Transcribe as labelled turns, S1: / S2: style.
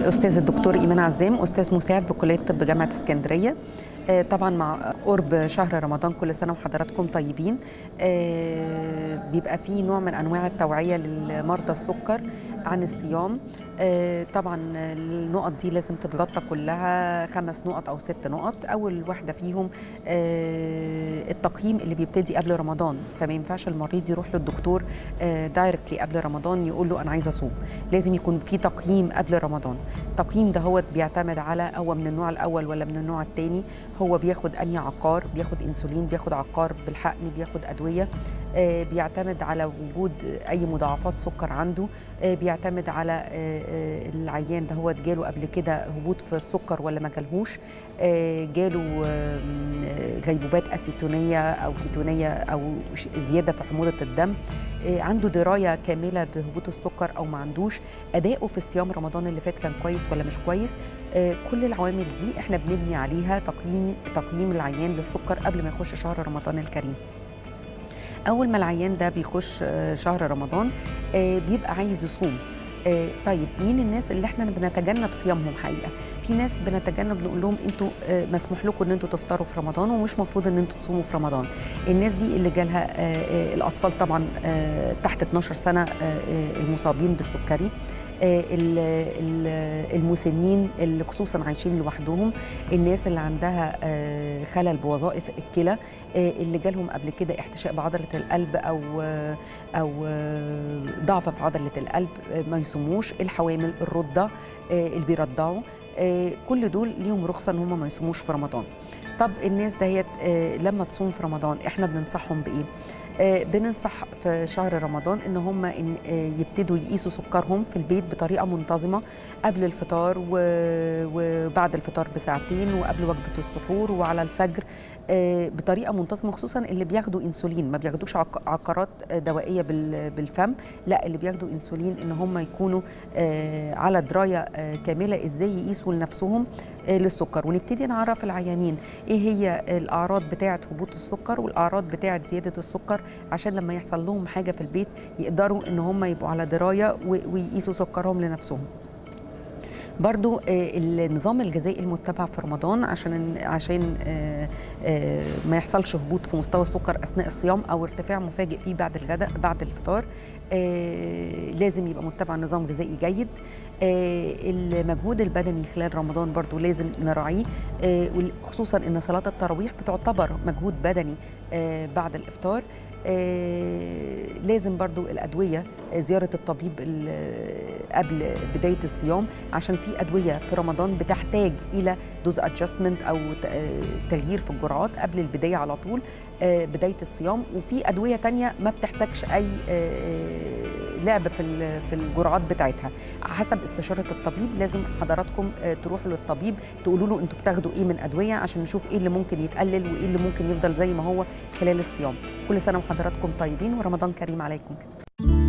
S1: الاستاذ الدكتور ايمان عزام استاذ مساعد بكليه طب جامعه اسكندريه آه، طبعا مع قرب شهر رمضان كل سنه وحضراتكم طيبين آه، بيبقى فيه نوع من انواع التوعيه لمرضى السكر عن الصيام آه، طبعا النقط دي لازم تتغطى كلها خمس نقط او ست نقط اول واحده فيهم آه، التقييم اللي بيبتدي قبل رمضان فما ينفعش المريض يروح للدكتور دايركتلي قبل رمضان يقول له انا عايز اصوم لازم يكون في تقييم قبل رمضان التقييم ده هو بيعتمد على هو من النوع الاول ولا من النوع الثاني هو بياخد انهي عقار بياخد انسولين بياخد عقار بالحقن بياخد ادويه آه، بيعتمد على وجود اي مضاعفات سكر عنده آه، بيعتمد على آه، آه، العيان ده هو جاله قبل كده هبوط في السكر ولا ما جالهوش آه، جاله آه، غيبوبات اسيتونيه او كيتونيه او ش- زياده في حموضه الدم آه، عنده درايه كامله بهبوط السكر او ما عندوش اداؤه في صيام رمضان اللي فات كان كويس ولا مش كويس آه، كل العوامل دي احنا بنبني عليها تقييم تقييم العيان للسكر قبل ما يخش شهر رمضان الكريم اول ما العيان ده بيخش آه، شهر رمضان آه، بيبقى عايز يصوم آه، طيب مين الناس اللي احنا بنتجنب صيامهم حقيقه في ناس بنتجنب نقول لهم انتوا آه، مسموح لكم ان انتوا تفطروا في رمضان ومش مفروض ان انتوا تصوموا في رمضان الناس دي اللي جالها آه، آه، الاطفال طبعا آه، تحت 12 سنه آه، آه، المصابين بالسكري آه، ال- ال- المسنين اللي خصوصا عايشين لوحدهم الناس اللي عندها آه، خلل بوظائف الكلى آه، اللي جالهم قبل كده احتشاء بعضله القلب او آه، او آه، ضعف في عضله القلب آه، ما يصوموش الحوامل الرضع آه، اللي بيرضعوا آه، كل دول ليهم رخصه ان هم ما يصوموش في رمضان طب الناس دهيت آه، لما تصوم في رمضان احنا بننصحهم بايه آه، بننصح في شهر رمضان ان هم إن آه، يبتدوا يقيسوا سكرهم في البيت بطريقه منتظمه قبل الفطار و- وبعد الفطار بساعتين وقبل وجبه السحور وعلى الفجر آه، بطريقه منتظمه خصوصا اللي بياخدوا انسولين ما بياخدوش عق- عقارات آه، دوائيه بال- بالفم لا اللي بياخدوا انسولين ان هم يكونوا آه، على درايه آه، كامله ازاي يقيسوا لنفسهم آه، للسكر ونبتدي نعرف العيانين ايه هي الاعراض بتاعه هبوط السكر والاعراض بتاعه زياده السكر عشان لما يحصل لهم حاجه في البيت يقدروا ان هم يبقوا على درايه و- ويقيسوا سكرهم لنفسهم برضو آه، النظام الغذائي المتبع في رمضان عشان عشان آه، آه، ما يحصلش هبوط في مستوى السكر اثناء الصيام او ارتفاع مفاجئ فيه بعد الغداء بعد الفطار آه، لازم يبقى متبع نظام غذائي جيد آه، المجهود البدني خلال رمضان برضو لازم نراعيه آه، وال- خصوصا ان صلاه التراويح بتعتبر مجهود بدني آه، بعد الافطار آه، لازم برضو الادويه آه، زياره الطبيب ال- قبل بدايه الصيام عشان في ادويه في رمضان بتحتاج الى دوز ادجستمنت او ت- آه، تغيير في الجرعات قبل البدايه على طول آه، بدايه الصيام وفي ادويه تانية ما بتحتاجش اي آه، لعب في ال- في الجرعات بتاعتها حسب استشاره الطبيب لازم حضراتكم آه، تروحوا للطبيب تقولوا له انتوا بتاخدوا ايه من ادويه عشان نشوف ايه اللي ممكن يتقلل وايه اللي ممكن يفضل زي ما هو خلال الصيام كل سنه وحضراتكم طيبين ورمضان كريم عليكم